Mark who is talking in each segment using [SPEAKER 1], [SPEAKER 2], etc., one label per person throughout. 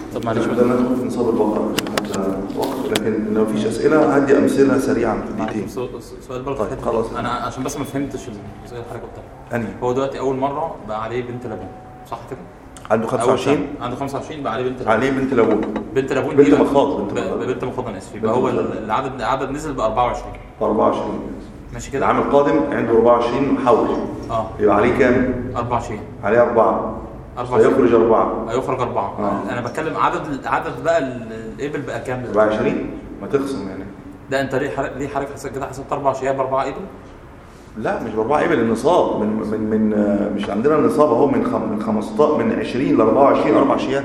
[SPEAKER 1] طب معلش
[SPEAKER 2] ده ندخل في نصاب البقرة عشان حتى وقت لكن لو مفيش أسئلة هدي أمثلة سريعة في
[SPEAKER 1] معلش
[SPEAKER 2] دقيقتين
[SPEAKER 1] سؤال سؤال برضه
[SPEAKER 2] طيب،
[SPEAKER 1] في الحتة
[SPEAKER 2] خلاص.
[SPEAKER 1] دي. انا عشان بس ما فهمتش الجزئيه اللي حضرتك قلتها
[SPEAKER 2] أنهي
[SPEAKER 1] هو دلوقتي اول مره بقى عليه بنت لبون صح كده؟
[SPEAKER 2] عنده
[SPEAKER 1] أول
[SPEAKER 2] 25
[SPEAKER 1] سنة. عنده 25 بقى عليه بنت لبون
[SPEAKER 2] عليه بنت لابون
[SPEAKER 1] بنت لبون
[SPEAKER 2] بنت
[SPEAKER 1] دي بقى-
[SPEAKER 2] مخاض، بنت
[SPEAKER 1] ب-
[SPEAKER 2] مخاض.
[SPEAKER 1] بنت مخاض انا اسف يبقى
[SPEAKER 2] بنت
[SPEAKER 1] هو
[SPEAKER 2] مخاض.
[SPEAKER 1] العدد العدد نزل ب 24
[SPEAKER 2] 24
[SPEAKER 1] ماشي كده؟
[SPEAKER 2] العام القادم عنده 24 حول
[SPEAKER 1] اه
[SPEAKER 2] يبقى عليه كام؟
[SPEAKER 1] 24
[SPEAKER 2] عليه أربعة
[SPEAKER 1] 24
[SPEAKER 2] فيخرج أربعة
[SPEAKER 1] هيخرج أربعة
[SPEAKER 2] آه.
[SPEAKER 1] أنا بتكلم عدد عدد بقى ال- الإبل بقى كام
[SPEAKER 2] يبقى
[SPEAKER 1] دلوقتي؟
[SPEAKER 2] 20 ما تخصم يعني
[SPEAKER 1] ده أنت ليه حرق ليه حضرتك حسبت كده حسبت أربع شياب أربعة إبل؟
[SPEAKER 2] لا مش بأربعة إبل النصاب من من من آه، مش عندنا النصاب أهو من خم من 15 من 20 ل 24 أربع شيات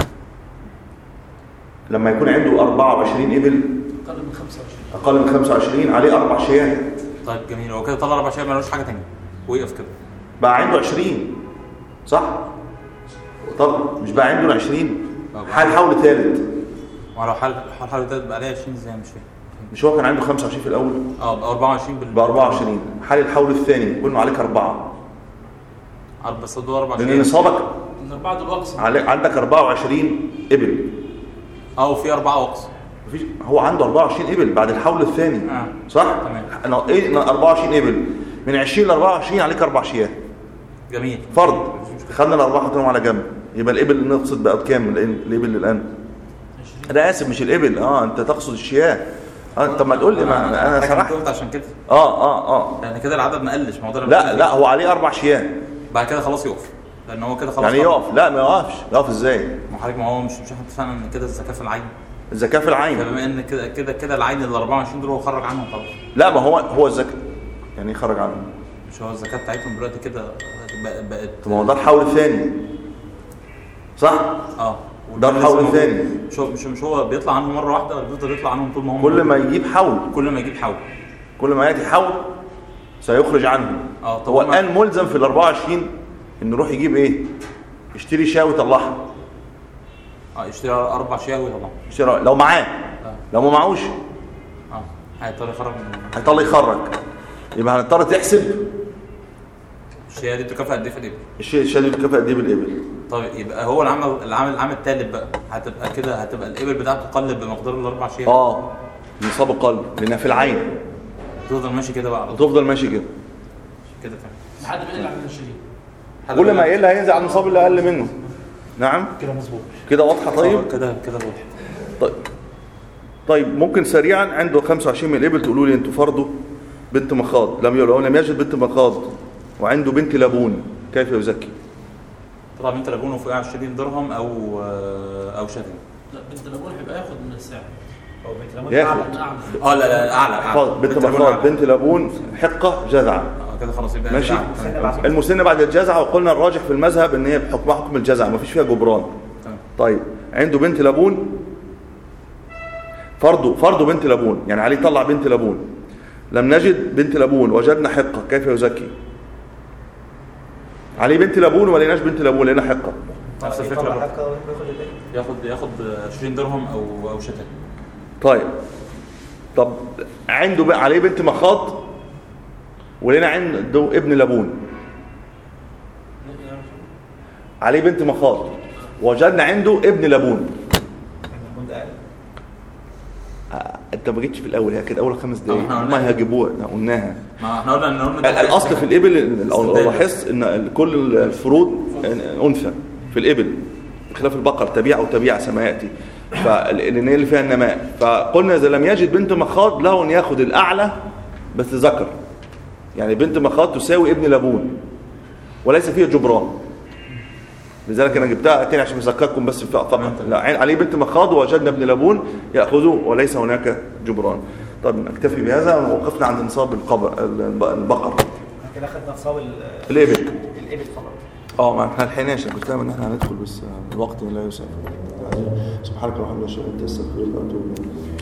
[SPEAKER 2] لما يكون عنده 24 إبل
[SPEAKER 3] اقل من 25
[SPEAKER 2] أقل من 25 عليه أربع شيات
[SPEAKER 1] طيب جميل هو كده طلع أربع شياب ملوش حاجة تانية وقف كده
[SPEAKER 2] بقى عنده 20 صح؟ طب مش بقى عنده 20 حال حول ثالث
[SPEAKER 1] ما لو حال حال حال ده بقى عليه 20 إزاي مش فاهم
[SPEAKER 2] مش هو كان عنده 25 في الأول
[SPEAKER 1] أه بقى 24 بال
[SPEAKER 2] ب 24 حال الحول الثاني قلنا عليك أربعة
[SPEAKER 1] عارف بس دول أربع
[SPEAKER 2] لأن
[SPEAKER 1] شياب
[SPEAKER 2] نصابك
[SPEAKER 3] الاربعه دول اقصى
[SPEAKER 2] عليك عندك 24 إبل
[SPEAKER 1] أه وفي أربعة وقص
[SPEAKER 2] مفيش هو عنده 24 إبل بعد الحول الثاني
[SPEAKER 1] آه.
[SPEAKER 2] صح؟
[SPEAKER 1] تمام.
[SPEAKER 2] أنا إيه أنا 24 إبل من 20 ل 24 عليك أربع شيات
[SPEAKER 1] جميل
[SPEAKER 2] فرض
[SPEAKER 1] مش مشكلة.
[SPEAKER 2] خدنا الأربعة حطيناهم على جنب يبقى الإبل اللي نقصد بقى بكام الإبل الإبل الآن؟
[SPEAKER 3] 20
[SPEAKER 2] أنا آسف مش الإبل أه أنت تقصد الشياه أه طب ما تقول لي ما أنا
[SPEAKER 1] حضرتك
[SPEAKER 2] سرحت
[SPEAKER 1] قلت عشان كده
[SPEAKER 2] اه اه اه
[SPEAKER 1] يعني كده العدد ما قلش ما هو ده اللي
[SPEAKER 2] لا
[SPEAKER 1] بتكلم
[SPEAKER 2] لا
[SPEAKER 1] فيه.
[SPEAKER 2] هو عليه اربع شياه
[SPEAKER 1] بعد كده خلاص يقف لأن هو كده خلاص
[SPEAKER 2] يعني
[SPEAKER 1] طلع.
[SPEAKER 2] يقف لا ما يقفش يقف ازاي
[SPEAKER 1] ما حضرتك ما هو مش مش احنا اتفقنا ان كده الزكاه في العين
[SPEAKER 2] الزكاه في العين
[SPEAKER 1] فبما ان كده كده كده العين ال 24 دول هو خرج عنهم خلاص
[SPEAKER 2] لا ما هو هو الزكاه يعني يخرج عنه
[SPEAKER 1] مش هو الزكاه بتاعتهم دلوقتي كده بقت بقت
[SPEAKER 2] طب ما هو ده الحول الثاني صح
[SPEAKER 1] اه
[SPEAKER 2] ده الحول الثاني.
[SPEAKER 1] مش هو مش مش هو بيطلع عنهم مره واحده ولا بيفضل يطلع عنهم طول ما هم
[SPEAKER 2] كل ما يجيب حول
[SPEAKER 1] كل ما يجيب حول
[SPEAKER 2] كل ما ياتي حول سيخرج عنه
[SPEAKER 1] اه طب
[SPEAKER 2] هو
[SPEAKER 1] هما-
[SPEAKER 2] الان ملزم في ال 24 انه يروح يجيب ايه يشتري شاة ويطلعها
[SPEAKER 1] اه يشتري اربع شياه ويطلع
[SPEAKER 2] يشتري لو معاه
[SPEAKER 1] اه
[SPEAKER 2] لو ما معهوش
[SPEAKER 1] اه هيضطر يخرج من
[SPEAKER 2] هيطلع يخرج يبقى هنضطر تحسب
[SPEAKER 1] الشياه دي بتكافئ قد ايه في الابل
[SPEAKER 2] الشيء الشاة دي بتكافئ قد ايه بالابل
[SPEAKER 1] طيب يبقى هو العام العام العام الثالث بقى هتبقى كده هتبقى الابل بتاعته تقلب بمقدار الاربع شياه
[SPEAKER 2] اه نصاب القلب لانها في العين
[SPEAKER 1] تفضل ماشي كده بقى على طول
[SPEAKER 2] وتفضل ماشي كده
[SPEAKER 1] كده فاهم
[SPEAKER 3] لحد ما يقل عن 20
[SPEAKER 2] كل ما يقل هينزل على النصاب اللي اقل منه نعم
[SPEAKER 3] كده مظبوط
[SPEAKER 2] كده واضحه طيب
[SPEAKER 1] طيب كده كده واضح
[SPEAKER 2] طيب طيب ممكن سريعا عنده 25 من الابل تقولوا لي انتوا فرضه بنت مخاض لم لو لم يجد بنت مخاض وعنده بنت لبون كيف يزكي
[SPEAKER 1] طلع بنت لاجون وفوقها 20 درهم او او شتم
[SPEAKER 3] لا بنت لابون هيبقى ياخد من السعر
[SPEAKER 4] او بيت لابون
[SPEAKER 2] ياخد.
[SPEAKER 4] أعلى من أعلى.
[SPEAKER 1] اه لا لا اعلى
[SPEAKER 2] احفظ
[SPEAKER 1] اعلى
[SPEAKER 2] بنت
[SPEAKER 1] لاجون
[SPEAKER 2] مخاض
[SPEAKER 1] أعلى.
[SPEAKER 2] بنت لبون حقه جذعه
[SPEAKER 1] اه كده خلاص يبقى
[SPEAKER 2] ماشي
[SPEAKER 1] أعلى.
[SPEAKER 2] المسنه بعد الجزعه وقلنا الراجح في المذهب ان هي بحكمها حكم الجزعه ما فيش فيها جبران
[SPEAKER 1] تمام
[SPEAKER 2] طيب عنده بنت لبون فرضه فرضه بنت لبون يعني عليه طلع بنت لبون لم نجد بنت لبون وجدنا حقه كيف يزكي عليه بنت لبون ولا لقيناش بنت لبون لقينا حقه
[SPEAKER 1] نفس
[SPEAKER 4] يطلع
[SPEAKER 1] الفكره برضه.
[SPEAKER 4] حقه وياخد الباقي.
[SPEAKER 1] ياخد ياخد 20 درهم او او شتم
[SPEAKER 2] طيب طب عنده بقى عليه بنت مخاض ولقينا عنده ابن لبون عليه بنت مخاض وجدنا عنده ابن لبون
[SPEAKER 4] لابون ده أقل.
[SPEAKER 2] آه، انت ما جيتش في الاول هي كانت اول خمس دقايق
[SPEAKER 1] احنا
[SPEAKER 2] هم
[SPEAKER 1] قلنا-
[SPEAKER 2] هيجيبوها احنا قلناها
[SPEAKER 1] ما احنا قلنا ان قلنا
[SPEAKER 2] ال- الاصل في الابل لو
[SPEAKER 1] استبدال.
[SPEAKER 2] لاحظت ان كل الفروض انثى في الابل بخلاف البقر تبيع او تبيع كما ياتي فلان هي اللي فيها النماء فقلنا اذا لم يجد بنت مخاض له ان ياخد الاعلى بس ذكر يعني بنت مخاض تساوي ابن لبون وليس فيها جبران لذلك انا جبتها تاني عشان اذكركم بس فقط لا عين- عليه بنت مخاض ووجدنا ابن لبون ياخذه وليس هناك جبران طب نكتفي بهذا وقفنا عند نصاب القبر الب- البقر
[SPEAKER 4] كده خدنا نصاب ال-
[SPEAKER 2] الابل
[SPEAKER 4] الابل فقط
[SPEAKER 2] اه ما احنا لحقناش أنا كنت فاهم ان احنا هندخل بس الوقت لا يسعف سبحانك اللهم وبحمدك اشهد ان لا اله الا انت استغفرك واتوب اليك